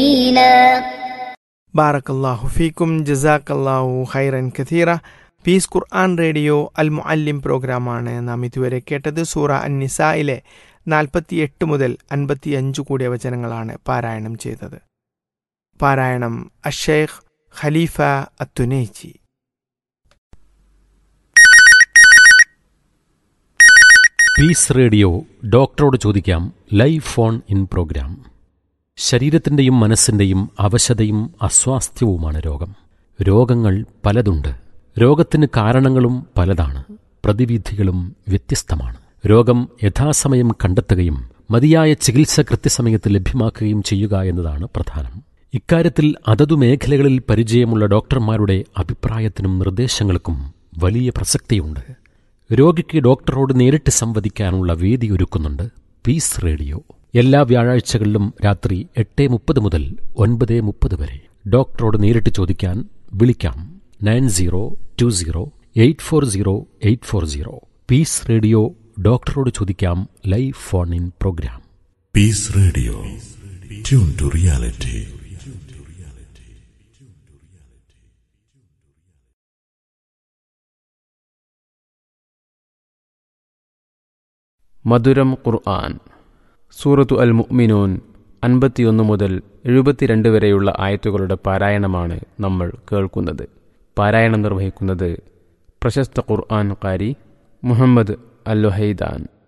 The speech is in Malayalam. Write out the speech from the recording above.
ബാറക്കല്ലാഹു ഫീക്കും ജസാക്കല്ലാഹു ഖൈറൻ കഥീറ പീസ് ഖുർആൻ റേഡിയോ അൽ മുഅല്ലിം പ്രോഗ്രാമാണ് നാം ഇതുവരെ കേട്ടത് സൂറ അൻ നിസായിലെ നാൽപ്പത്തിയെട്ട് മുതൽ അൻപത്തിയഞ്ച് കൂടിയ വചനങ്ങളാണ് പാരായണം ചെയ്തത് പാരായണം അഷേഖ് ഖലീഫ അത്തുനേച്ചി പീസ് റേഡിയോ ഡോക്ടറോട് ചോദിക്കാം ലൈവ് ഫോൺ ഇൻ പ്രോഗ്രാം ശരീരത്തിൻ്റെയും മനസ്സിൻ്റെയും അവശതയും അസ്വാസ്ഥ്യവുമാണ് രോഗം രോഗങ്ങൾ പലതുണ്ട് രോഗത്തിന് കാരണങ്ങളും പലതാണ് പ്രതിവിധികളും വ്യത്യസ്തമാണ് രോഗം യഥാസമയം കണ്ടെത്തുകയും മതിയായ ചികിത്സ കൃത്യസമയത്ത് ലഭ്യമാക്കുകയും ചെയ്യുക എന്നതാണ് പ്രധാനം ഇക്കാര്യത്തിൽ അതതു മേഖലകളിൽ പരിചയമുള്ള ഡോക്ടർമാരുടെ അഭിപ്രായത്തിനും നിർദ്ദേശങ്ങൾക്കും വലിയ പ്രസക്തിയുണ്ട് രോഗിക്ക് ഡോക്ടറോട് നേരിട്ട് സംവദിക്കാനുള്ള വേദി ഒരുക്കുന്നുണ്ട് പീസ് റേഡിയോ എല്ലാ വ്യാഴാഴ്ചകളിലും രാത്രി എട്ട് മുപ്പത് മുതൽ ഒൻപത് മുപ്പത് വരെ ഡോക്ടറോട് നേരിട്ട് ചോദിക്കാൻ വിളിക്കാം nine zero two zero eight four zero eight four zero peace radio ഡോക്ടറോട് ചോദിക്കാം live phone in programme Peace Radio. Tune to reality. മധുരം ഖുർആൻ സൂറത്തു അൽ മുഅ്മിനൂൻ അൻപത്തിയൊന്ന് മുതൽ എഴുപത്തിരണ്ട് വരെയുള്ള ആയത്തുകളുടെ പാരായണമാണ് നമ്മൾ കേൾക്കുന്നത് പാരായണം നിർവഹിക്കുന്നത് പ്രശസ്ത ഖുർആൻ കാരി മുഹമ്മദ് അൽ ഹൈദാൻ